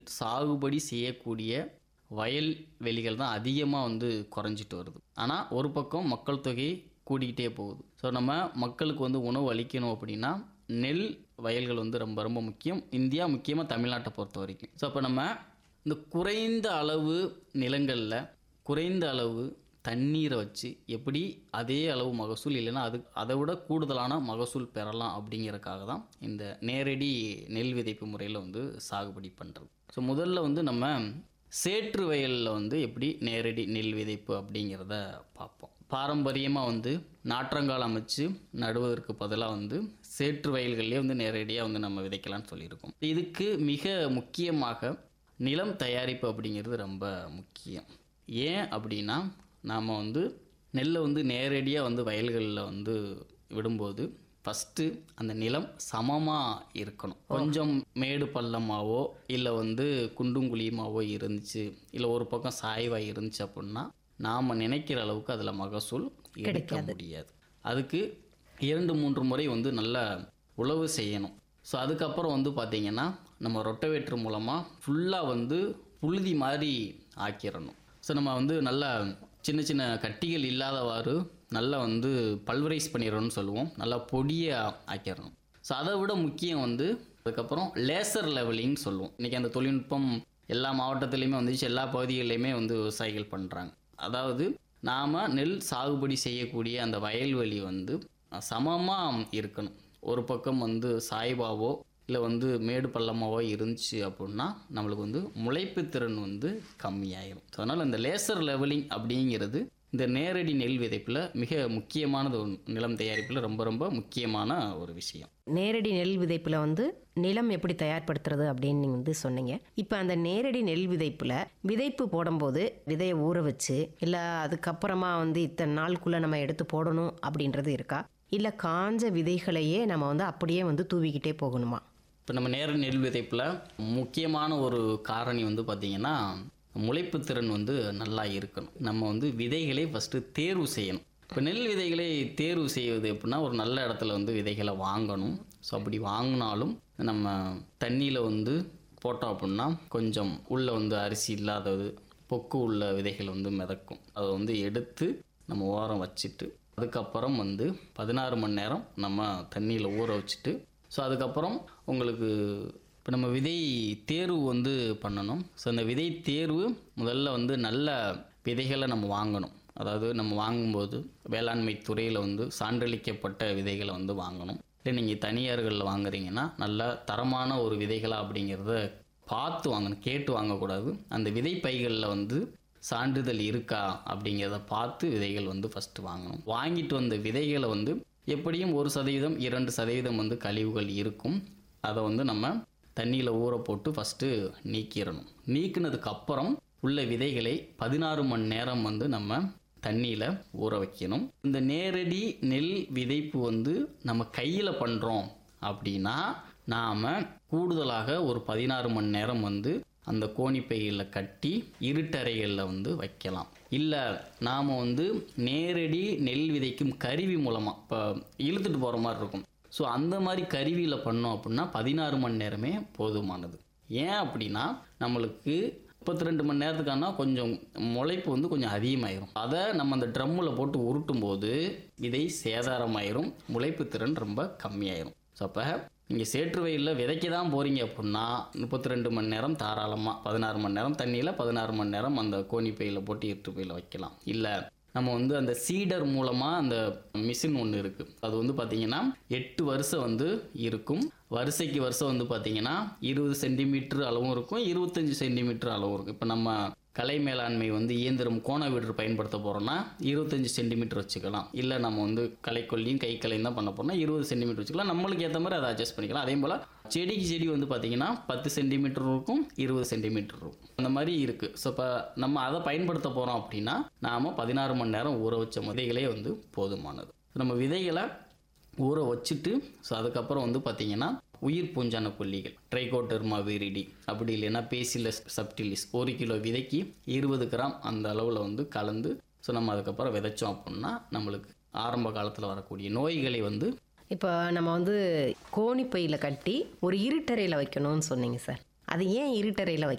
சாகுபடி செய்யக்கூடிய வயல் வெளிகள் தான் அதிகமாக வந்து குறைஞ்சிட்டு வருது ஆனால் ஒரு பக்கம் மக்கள் தொகை கூடிக்கிட்டே போகுது ஸோ நம்ம மக்களுக்கு வந்து உணவு அளிக்கணும் அப்படின்னா நெல் வயல்கள் வந்து ரொம்ப ரொம்ப முக்கியம் இந்தியா முக்கியமாக தமிழ்நாட்டை பொறுத்த வரைக்கும் ஸோ அப்போ நம்ம இந்த குறைந்த அளவு நிலங்களில் குறைந்த அளவு தண்ணீரை வச்சு எப்படி அதே அளவு மகசூல் இல்லைன்னா அது அதை விட கூடுதலான மகசூல் பெறலாம் அப்படிங்கறக்காக தான் இந்த நேரடி நெல் விதைப்பு முறையில் வந்து சாகுபடி பண்ணுறது ஸோ முதல்ல வந்து நம்ம சேற்று வயலில் வந்து எப்படி நேரடி நெல் விதைப்பு அப்படிங்கிறத பார்ப்போம் பாரம்பரியமாக வந்து நாற்றங்கால் அமைச்சு நடுவதற்கு பதிலாக வந்து சேற்று வயல்கள்லேயே வந்து நேரடியாக வந்து நம்ம விதைக்கலாம்னு சொல்லியிருக்கோம் இதுக்கு மிக முக்கியமாக நிலம் தயாரிப்பு அப்படிங்கிறது ரொம்ப முக்கியம் ஏன் அப்படின்னா நாம் வந்து நெல்லை வந்து நேரடியாக வந்து வயல்களில் வந்து விடும்போது ஃபஸ்ட்டு அந்த நிலம் சமமாக இருக்கணும் கொஞ்சம் மேடு பள்ளமாவோ இல்லை வந்து குண்டும் குழியுமாவோ இருந்துச்சு இல்லை ஒரு பக்கம் சாய்வாக இருந்துச்சு அப்படின்னா நாம் நினைக்கிற அளவுக்கு அதில் மகசூல் எடுக்க முடியாது அதுக்கு இரண்டு மூன்று முறை வந்து நல்லா உழவு செய்யணும் ஸோ அதுக்கப்புறம் வந்து பார்த்திங்கன்னா நம்ம ரொட்டவேட்டர் மூலமாக ஃபுல்லாக வந்து புழுதி மாதிரி ஆக்கிடணும் ஸோ நம்ம வந்து நல்லா சின்ன சின்ன கட்டிகள் இல்லாதவாறு நல்லா வந்து பல்வரைஸ் பண்ணிடணும்னு சொல்லுவோம் நல்லா பொடியை ஆக்கிடணும் ஸோ அதை விட முக்கியம் வந்து அதுக்கப்புறம் லேசர் லெவலிங்னு சொல்லுவோம் இன்றைக்கி அந்த தொழில்நுட்பம் எல்லா மாவட்டத்துலேயுமே வந்துச்சு எல்லா பகுதிகளிலையுமே வந்து விவசாயிகள் பண்ணுறாங்க அதாவது நாம் நெல் சாகுபடி செய்யக்கூடிய அந்த வயல்வெளி வந்து சமமாக இருக்கணும் ஒரு பக்கம் வந்து சாய்வாவோ இல்லை வந்து மேடு பள்ளமாவோ இருந்துச்சு அப்படின்னா நம்மளுக்கு வந்து முளைப்பு திறன் வந்து கம்மியாயிரும் ஸோ அதனால் இந்த லேசர் லெவலிங் அப்படிங்கிறது இந்த நேரடி நெல் விதைப்பில் மிக முக்கியமானது ஒன்று நிலம் தயாரிப்பில் ரொம்ப ரொம்ப முக்கியமான ஒரு விஷயம் நேரடி நெல் விதைப்புல வந்து நிலம் எப்படி தயார்படுத்துறது அப்படின்னு நீங்க வந்து சொன்னீங்க இப்போ அந்த நேரடி நெல் விதைப்புல விதைப்பு போடும்போது விதையை ஊற வச்சு இல்லை அதுக்கப்புறமா வந்து இத்தனை நாளுக்குள்ள நம்ம எடுத்து போடணும் அப்படின்றது இருக்கா இல்லை காஞ்ச விதைகளையே நம்ம வந்து அப்படியே வந்து தூவிக்கிட்டே போகணுமா இப்போ நம்ம நேர நெல் விதைப்பில் முக்கியமான ஒரு காரணி வந்து பார்த்திங்கன்னா முளைப்பு திறன் வந்து நல்லா இருக்கணும் நம்ம வந்து விதைகளை ஃபஸ்ட்டு தேர்வு செய்யணும் இப்போ நெல் விதைகளை தேர்வு செய்வது எப்படின்னா ஒரு நல்ல இடத்துல வந்து விதைகளை வாங்கணும் ஸோ அப்படி வாங்கினாலும் நம்ம தண்ணியில் வந்து போட்டோம் அப்படின்னா கொஞ்சம் உள்ளே வந்து அரிசி இல்லாதது பொக்கு உள்ள விதைகள் வந்து மிதக்கும் அதை வந்து எடுத்து நம்ம ஓரம் வச்சுட்டு அதுக்கப்புறம் வந்து பதினாறு மணி நேரம் நம்ம தண்ணியில் ஊற வச்சுட்டு ஸோ அதுக்கப்புறம் உங்களுக்கு இப்போ நம்ம விதை தேர்வு வந்து பண்ணணும் ஸோ அந்த விதை தேர்வு முதல்ல வந்து நல்ல விதைகளை நம்ம வாங்கணும் அதாவது நம்ம வாங்கும்போது வேளாண்மை துறையில் வந்து சான்றளிக்கப்பட்ட விதைகளை வந்து வாங்கணும் இல்லை நீங்கள் தனியார்களில் வாங்குறீங்கன்னா நல்ல தரமான ஒரு விதைகளா அப்படிங்கிறத பார்த்து வாங்கணும் கேட்டு வாங்கக்கூடாது அந்த விதை பைகளில் வந்து சான்றிதழ் இருக்கா அப்படிங்கிறத பார்த்து விதைகள் வந்து ஃபஸ்ட்டு வாங்கணும் வாங்கிட்டு வந்த விதைகளை வந்து எப்படியும் ஒரு சதவீதம் இரண்டு சதவீதம் வந்து கழிவுகள் இருக்கும் அதை வந்து நம்ம தண்ணியில் ஊற போட்டு ஃபஸ்ட்டு நீக்கிடணும் நீக்கினதுக்கு அப்புறம் உள்ள விதைகளை பதினாறு மணி நேரம் வந்து நம்ம தண்ணியில் ஊற வைக்கணும் இந்த நேரடி நெல் விதைப்பு வந்து நம்ம கையில் பண்ணுறோம் அப்படின்னா நாம் கூடுதலாக ஒரு பதினாறு மணி நேரம் வந்து அந்த கோணிப்பைகளில் கட்டி இருட்டறைகளில் வந்து வைக்கலாம் இல்லை நாம் வந்து நேரடி நெல் விதைக்கும் கருவி மூலமாக இப்போ இழுத்துட்டு போகிற மாதிரி இருக்கும் ஸோ அந்த மாதிரி கருவியில் பண்ணோம் அப்படின்னா பதினாறு மணி நேரமே போதுமானது ஏன் அப்படின்னா நம்மளுக்கு முப்பத்தி ரெண்டு மணி நேரத்துக்கான கொஞ்சம் முளைப்பு வந்து கொஞ்சம் அதிகமாயிரும் அதை நம்ம அந்த ட்ரம்மில் போட்டு உருட்டும் போது விதை சேதாரமாயிரும் முளைப்பு திறன் ரொம்ப கம்மியாயிரும் ஸோ அப்போ நீங்கள் சேற்று வயலில் விதைக்க தான் போகிறீங்க அப்படின்னா முப்பத்தி ரெண்டு மணி நேரம் தாராளமாக பதினாறு மணி நேரம் தண்ணியில் பதினாறு மணி நேரம் அந்த கோணி பையில் போட்டு இருட்டு பையில் வைக்கலாம் இல்லை நம்ம வந்து அந்த சீடர் மூலமாக அந்த மிஷின் ஒன்று இருக்குது அது வந்து பார்த்திங்கன்னா எட்டு வருஷம் வந்து இருக்கும் வரிசைக்கு வருஷம் வந்து பார்த்திங்கன்னா இருபது சென்டிமீட்டர் அளவும் இருக்கும் இருபத்தஞ்சி சென்டிமீட்டர் அளவும் இருக்கும் இப்போ நம்ம கலை மேலாண்மை வந்து இயந்திரம் கோண வீடு பயன்படுத்த போகிறோம்னா இருபத்தஞ்சி சென்டிமீட்டர் வச்சுக்கலாம் இல்லை நம்ம வந்து களைக்கொல்லியும் கை கலையும் தான் பண்ண போறோம்னா இருபது சென்டிமீட்டர் வச்சுக்கலாம் நம்மளுக்கு ஏற்ற மாதிரி அதை அட்ஜஸ்ட் பண்ணிக்கலாம் அதே போல் செடிக்கு செடி வந்து பார்த்திங்கன்னா பத்து சென்டிமீட்டர் இருக்கும் இருபது சென்டிமீட்டர் இருக்கும் அந்த மாதிரி இருக்குது ஸோ இப்போ நம்ம அதை பயன்படுத்த போகிறோம் அப்படின்னா நாம் பதினாறு மணி நேரம் ஊற வச்ச விதைகளே வந்து போதுமானது நம்ம விதைகளை ஊற வச்சுட்டு ஸோ அதுக்கப்புறம் வந்து பார்த்திங்கன்னா உயிர் பூஞ்சான கொல்லிகள் ட்ரைகோட்டர்மா விரிடி அப்படி இல்லைன்னா பேசிலஸ் சப்டிலிஸ் ஒரு கிலோ விதைக்கு இருபது கிராம் அந்த அளவில் வந்து கலந்து ஸோ நம்ம அதுக்கப்புறம் விதைச்சோம் அப்படின்னா நம்மளுக்கு ஆரம்ப காலத்தில் வரக்கூடிய நோய்களை வந்து இப்போ நம்ம வந்து கோணிப்பையில் கட்டி ஒரு இருட்டறையில் வைக்கணும்னு சொன்னீங்க சார் அது ஏன் இருட்டறையில்